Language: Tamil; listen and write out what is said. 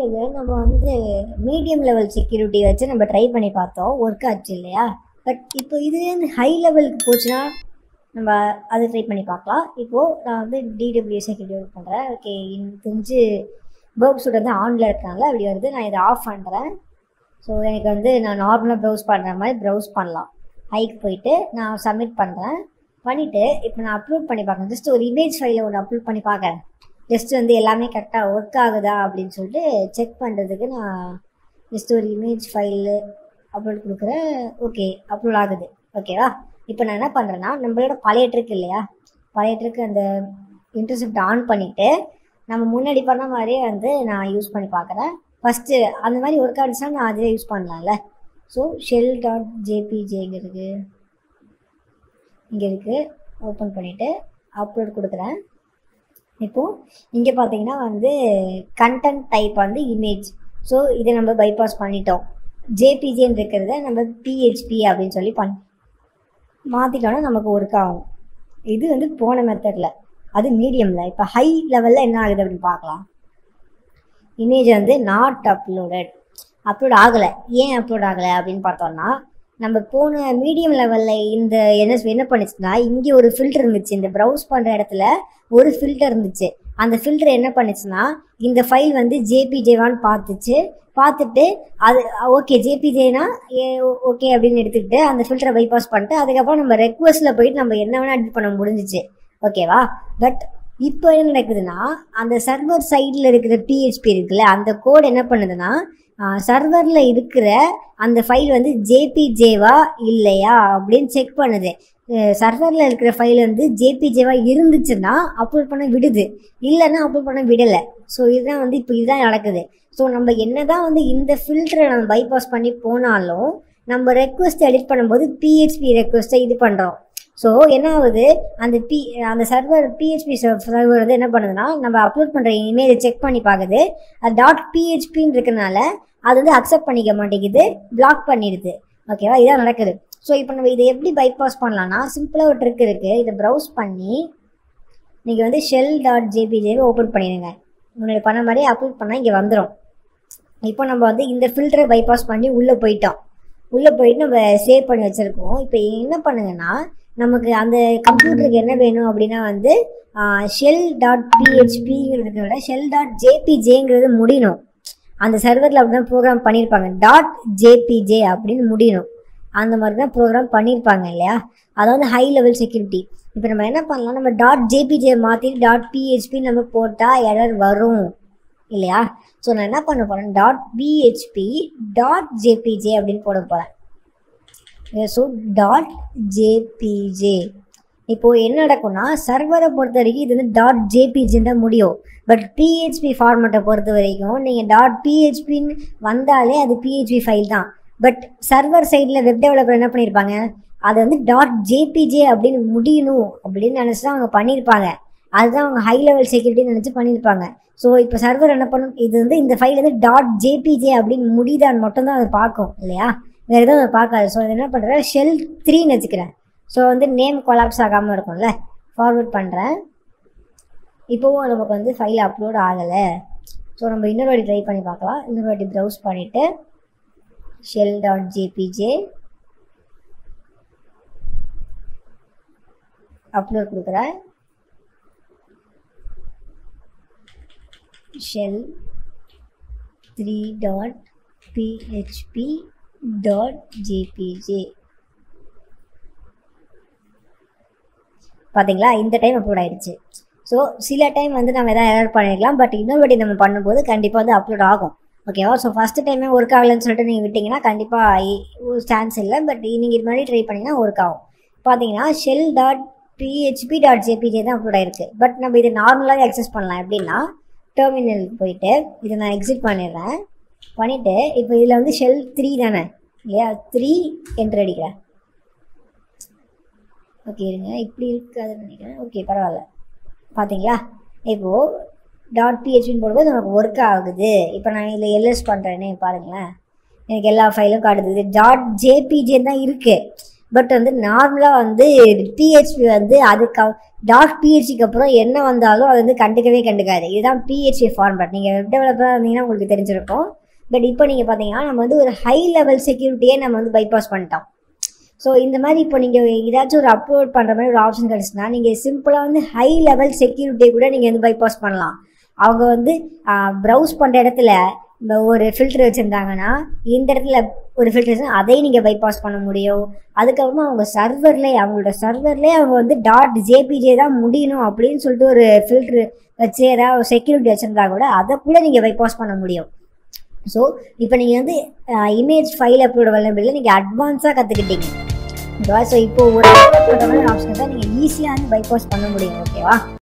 வீடியோவில் நம்ம வந்து மீடியம் லெவல் செக்யூரிட்டி வச்சு நம்ம ட்ரை பண்ணி பார்த்தோம் ஒர்க் ஆச்சு இல்லையா பட் இப்போ இதுலேருந்து ஹை லெவலுக்கு போச்சுன்னா நம்ம அதை ட்ரை பண்ணி பார்க்கலாம் இப்போது நான் வந்து டிடபிள்யூ செக்யூரிட்டி ஒர்க் பண்ணுறேன் ஓகே எனக்கு தெரிஞ்சு பேர்ப் சூட் வந்து ஆனில் இருக்கனால அப்படி வருது நான் இதை ஆஃப் பண்ணுறேன் ஸோ எனக்கு வந்து நான் நார்மலாக ப்ரௌஸ் பண்ணுற மாதிரி ப்ரௌஸ் பண்ணலாம் ஹைக்கு போயிட்டு நான் சப்மிட் பண்ணுறேன் பண்ணிவிட்டு இப்போ நான் அப்லோட் பண்ணி பார்க்குறேன் ஜஸ்ட் ஒரு இமேஜ் ஃபைலை ஒன்று அப்லோட் பண்ணி பார்க்குறேன் ஜஸ்ட் வந்து எல்லாமே கரெக்டாக ஒர்க் ஆகுதா அப்படின்னு சொல்லிட்டு செக் பண்ணுறதுக்கு நான் ஜஸ்ட் ஒரு இமேஜ் ஃபைலு அப்லோட் கொடுக்குறேன் ஓகே அப்லோட் ஆகுது ஓகேவா இப்போ நான் என்ன பண்ணுறேன்னா நம்மளோட பழைய ட்ரிக் இல்லையா பழைய ட்ரிக் அந்த இன்டர்செப்ட் ஆன் பண்ணிவிட்டு நம்ம முன்னாடி பண்ண மாதிரியே வந்து நான் யூஸ் பண்ணி பார்க்குறேன் ஃபஸ்ட்டு அந்த மாதிரி ஒர்க் ஆகிடுச்சுன்னா நான் அதிலே யூஸ் பண்ணலாம்ல ஸோ ஷெல் டாட் ஜேபிஜேங்கிறது இங்கே இருக்குது ஓப்பன் பண்ணிவிட்டு அப்லோட் கொடுக்குறேன் இப்போது இங்கே பார்த்தீங்கன்னா வந்து கண்டென்ட் டைப் வந்து இமேஜ் ஸோ இதை நம்ம பைபாஸ் பண்ணிட்டோம் ஜேபிஜேன்னு இருக்கிறத நம்ம பிஹெச்பி அப்படின்னு சொல்லி பண் மாற்றிட்டோன்னா நமக்கு ஒர்க் ஆகும் இது வந்து போன மெத்தடில் அது மீடியமில் இப்போ ஹை லெவலில் என்ன ஆகுது அப்படின்னு பார்க்கலாம் இமேஜ் வந்து நாட் அப்லோடட் அப்லோட் ஆகலை ஏன் அப்லோட் ஆகலை அப்படின்னு பார்த்தோம்னா நம்ம போன மீடியம் லெவலில் இந்த என்ன என்ன பண்ணுச்சுன்னா இங்கே ஒரு ஃபில்டர் இருந்துச்சு இந்த ப்ரௌஸ் பண்ணுற இடத்துல ஒரு ஃபில்டர் இருந்துச்சு அந்த ஃபில்டர் என்ன பண்ணுச்சுன்னா இந்த ஃபைல் வந்து ஜேபிஜேவான்னு பார்த்துச்சு பார்த்துட்டு அது ஓகே ஜேபிஜேனா ஓகே அப்படின்னு எடுத்துக்கிட்டு அந்த ஃபில்டரை பைபாஸ் பண்ணிட்டு அதுக்கப்புறம் நம்ம ரெக்வஸ்ட்டில் போயிட்டு நம்ம என்ன வேணால் எடிட் பண்ண முடிஞ்சிச்சு ஓகேவா பட் இப்போ என்ன நடக்குதுன்னா அந்த சர்வர் சைடில் இருக்கிற பிஹெச்பி இருக்குல்ல அந்த கோட் என்ன பண்ணுதுன்னா சர்வரில் இருக்கிற அந்த ஃபைல் வந்து ஜேபிஜேவா இல்லையா அப்படின்னு செக் பண்ணுது சர்வரில் இருக்கிற ஃபைல் வந்து ஜேபிஜேவா இருந்துச்சுன்னா அப்லோட் பண்ண விடுது இல்லைன்னா அப்லோட் பண்ண விடலை ஸோ இதுதான் வந்து இப்போ இதுதான் நடக்குது ஸோ நம்ம என்ன தான் வந்து இந்த ஃபில்டரை நம்ம பைபாஸ் பண்ணி போனாலும் நம்ம ரெக்வஸ்ட் எடிட் பண்ணும்போது பிஹெச்பி ரெக்வஸ்ட்டை இது பண்ணுறோம் ஸோ என்ன ஆகுது அந்த பி அந்த சர்வர் பிஹெச்பி சர்வர் வந்து என்ன பண்ணுதுன்னா நம்ம அப்லோட் பண்ணுற இமேஜை செக் பண்ணி பார்க்குது அது டாட் பிஹெச்பின்னு இருக்கனால அது வந்து அக்செப்ட் பண்ணிக்க மாட்டேங்குது பிளாக் பண்ணிடுது ஓகேவா இதான் நடக்குது ஸோ இப்போ நம்ம இதை எப்படி பைபாஸ் பண்ணலாம்னா சிம்பிளாக ஒரு ட்ரிக் இருக்குது இதை ப்ரௌஸ் பண்ணி நீங்கள் வந்து ஷெல் டாட் ஜேபிஜேவை ஓப்பன் பண்ணிடுங்க முன்னாடி பண்ண மாதிரி அப்லோட் பண்ணால் இங்கே வந்துடும் இப்போ நம்ம வந்து இந்த ஃபில்டரை பைபாஸ் பண்ணி உள்ளே போயிட்டோம் உள்ளே போயிட்டு நம்ம சேவ் பண்ணி வச்சுருக்கோம் இப்போ என்ன பண்ணுங்கன்னா நமக்கு அந்த கம்ப்யூட்டருக்கு என்ன வேணும் அப்படின்னா வந்து ஷெல் டாட் பிஹெச்பிங்கிறத விட ஷெல் டாட் ஜேபிஜேங்கிறது முடியணும் அந்த சர்வரில் அப்படி தான் ப்ரோக்ராம் பண்ணியிருப்பாங்க டாட் ஜேபிஜே அப்படின்னு முடியணும் அந்த மாதிரி தான் ப்ரோக்ராம் பண்ணியிருப்பாங்க இல்லையா அதாவது ஹை லெவல் செக்யூரிட்டி இப்போ நம்ம என்ன பண்ணலாம் நம்ம டாட் ஜேபிஜே மாற்றிட்டு டாட் பிஹெச்பி நம்ம போட்டால் எரர் வரும் இல்லையா ஸோ நான் என்ன பண்ண போகிறேன் டாட் பிஹெச்பி டாட் ஜேபிஜே அப்படின்னு போட போகிறேன் ஸோ டாட் ஜேபிஜே இப்போது என்ன நடக்கும்னா சர்வரை பொறுத்த வரைக்கும் இது வந்து டாட் ஜேபிஜின்னு தான் முடியும் பட் பிஹெச்பி ஃபார்மேட்டை பொறுத்த வரைக்கும் நீங்கள் டாட் பிஹெச்பின்னு வந்தாலே அது பிஹெச்பி ஃபைல் தான் பட் சர்வர் சைடில் வெப் டெவலப்பர் என்ன பண்ணியிருப்பாங்க அதை வந்து டாட் ஜேபிஜே அப்படின்னு முடியணும் அப்படின்னு நினச்சி தான் அவங்க பண்ணியிருப்பாங்க அதுதான் அவங்க ஹை லெவல் செக்யூரிட்டின்னு நினச்சி பண்ணியிருப்பாங்க ஸோ இப்போ சர்வர் என்ன பண்ணும் இது வந்து இந்த ஃபைல் வந்து டாட் ஜேபிஜே அப்படின்னு முடியுதான்னு மட்டும்தான் அது பார்க்கும் இல்லையா வேறு எதுவும் அதை பார்க்காது ஸோ இது என்ன பண்ணுறேன் ஷெல் த்ரீன்னு வச்சுக்கிறேன் ஸோ வந்து நேம் கொலாப்ஸ் ஆகாமல் இருக்கும்ல ஃபார்வர்ட் பண்ணுறேன் இப்போவும் நமக்கு வந்து ஃபைல் அப்லோட் ஆகலை ஸோ நம்ம இன்னொரு வாட்டி ட்ரை பண்ணி பார்க்கலாம் இன்னொரு வாட்டி ப்ரௌஸ் பண்ணிவிட்டு ஷெல் டாட் ஜேபிஜே அப்லோட் கொடுக்குறேன் shell three dot PHP dot JPG பார்த்தீங்களா இந்த டைம் அப்லோட் ஆயிடுச்சு ஸோ சில டைம் வந்து நம்ம எதாவது எரர் பண்ணிடலாம் பட் இன்னொரு வாட்டி நம்ம பண்ணும்போது கண்டிப்பாக வந்து அப்லோட் ஆகும் ஓகேவா ஸோ ஃபஸ்ட்டு டைமே ஒர்க் ஆகலைன்னு சொல்லிட்டு நீங்கள் விட்டிங்கன்னா கண்டிப்பாக சான்ஸ் இல்லை பட் நீங்கள் இது மாதிரி ட்ரை பண்ணிங்கன்னா ஒர்க் ஆகும் பார்த்தீங்கன்னா shell dot PHP dot JPG தான் அப்லோட் ஆயிருக்கு பட் நம்ம இதை நார்மலாகவே அக்சஸ் பண்ணலாம் எப்படின்னா டெர்மினலுக்கு போயிட்டு இதை நான் எக்ஸிட் பண்ணிடுறேன் பண்ணிவிட்டு இப்போ இதில் வந்து ஷெல் த்ரீ தானே இல்லையா த்ரீ என்ட்ரு அடிக்கிறேன் ஓகே இருங்க இப்படி இருக்காதுன்னு நினைக்கிறேன் ஓகே பரவாயில்ல பார்த்தீங்களா இப்போது டாட் பிஹெச்பின்னு போடும்போது நமக்கு ஒர்க் ஆகுது இப்போ நான் இதில் எல்எஸ் பண்ணுறேனே பாருங்களேன் எனக்கு எல்லா ஃபைலும் காட்டுது டாட் ஜேபிஜே தான் இருக்குது பட் வந்து நார்மலாக வந்து பிஹெச்பி வந்து அதுக்கு டாட் பிஹெச்சிக்கு அப்புறம் என்ன வந்தாலும் அது வந்து கண்டுக்கவே கண்டுக்காது இதுதான் பிஹெச்பி ஃபார்மேட் நீங்கள் வெப் டெவலப்பராக இருந்தீங்கன்னா உங்களுக்கு தெரிஞ்சிருக்கும் பட் இப்போ நீங்கள் பார்த்தீங்கன்னா நம்ம வந்து ஒரு ஹை லெவல் செக்யூரிட்டியே நம்ம வந்து பைபாஸ் பண்ணிட்டோம் ஸோ இந்த மாதிரி இப்போ நீங்கள் ஏதாச்சும் ஒரு அப்லோட் பண்ணுற மாதிரி ஒரு ஆப்ஷன் கிடச்சுன்னா நீங்கள் சிம்பிளாக வந்து ஹை லெவல் செக்யூரிட்டியை கூட நீங்கள் வந்து பைபாஸ் பண்ணலாம் அவங்க வந்து ப்ரௌஸ் பண்ணுற இடத்துல இந்த ஒரு ஃபில்டர் வச்சுருந்தாங்கன்னா இந்த இடத்துல ஒரு ஃபில்டர் வச்சு அதையும் நீங்கள் பைபாஸ் பண்ண முடியும் அதுக்கப்புறமா அவங்க சர்வர்லேயே அவங்களோட சர்வர்லேயே அவங்க வந்து டாட் ஜேபிஜே தான் முடியணும் அப்படின்னு சொல்லிட்டு ஒரு ஃபில்டர் வச்சு ஏதாவது செக்யூரிட்டி வச்சுருந்தா கூட அதை கூட நீங்கள் பைபாஸ் பண்ண முடியும் ஸோ இப்போ நீங்கள் வந்து இமேஜ் ஃபைல் அப்லோட் வல்லபிளில் நீங்கள் அட்வான்ஸாக கற்றுக்கிட்டீங்க ஓகேவா ஸோ இப்போ ஒரு அப்லோட் பண்ணுற மாதிரி ஆப்ஷன் தான் நீங்கள் ஈஸியாக வந்து பைபாஸ் பண்ண முடியும் ஓகேவா